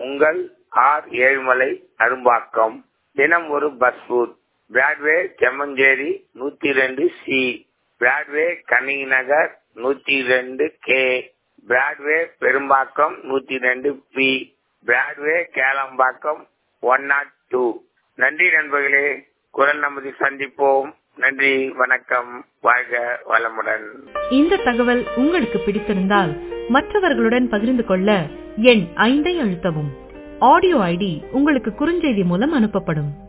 உங்கள் ஆர் ஏழுமலை அரும்பாக்கம் தினம் ஒரு பஸ் ரூட் பிராட்வே செம்மஞ்சேரி நூத்தி ரெண்டு சி பிராட்வே கன்னிங் நகர் நூத்தி ரெண்டு கே பிராட்வே பெரும்பாக்கம் நூத்தி ரெண்டு B Broadway Kelambakkam one nought two நன்றி நண்பர்களே குரல் நமது சந்திப்போம் நன்றி வணக்கம் வாழ்க வளமுடன் இந்த தகவல் உங்களுக்கு பிடித்திருந்தால் மற்றவர்களுடன் பகிர்ந்து கொள்ள எண் ஐந்தை அழுத்தவும் ஆடியோ ஐடி உங்களுக்கு குறுஞ்செய்தி மூலம் அனுப்பப்படும்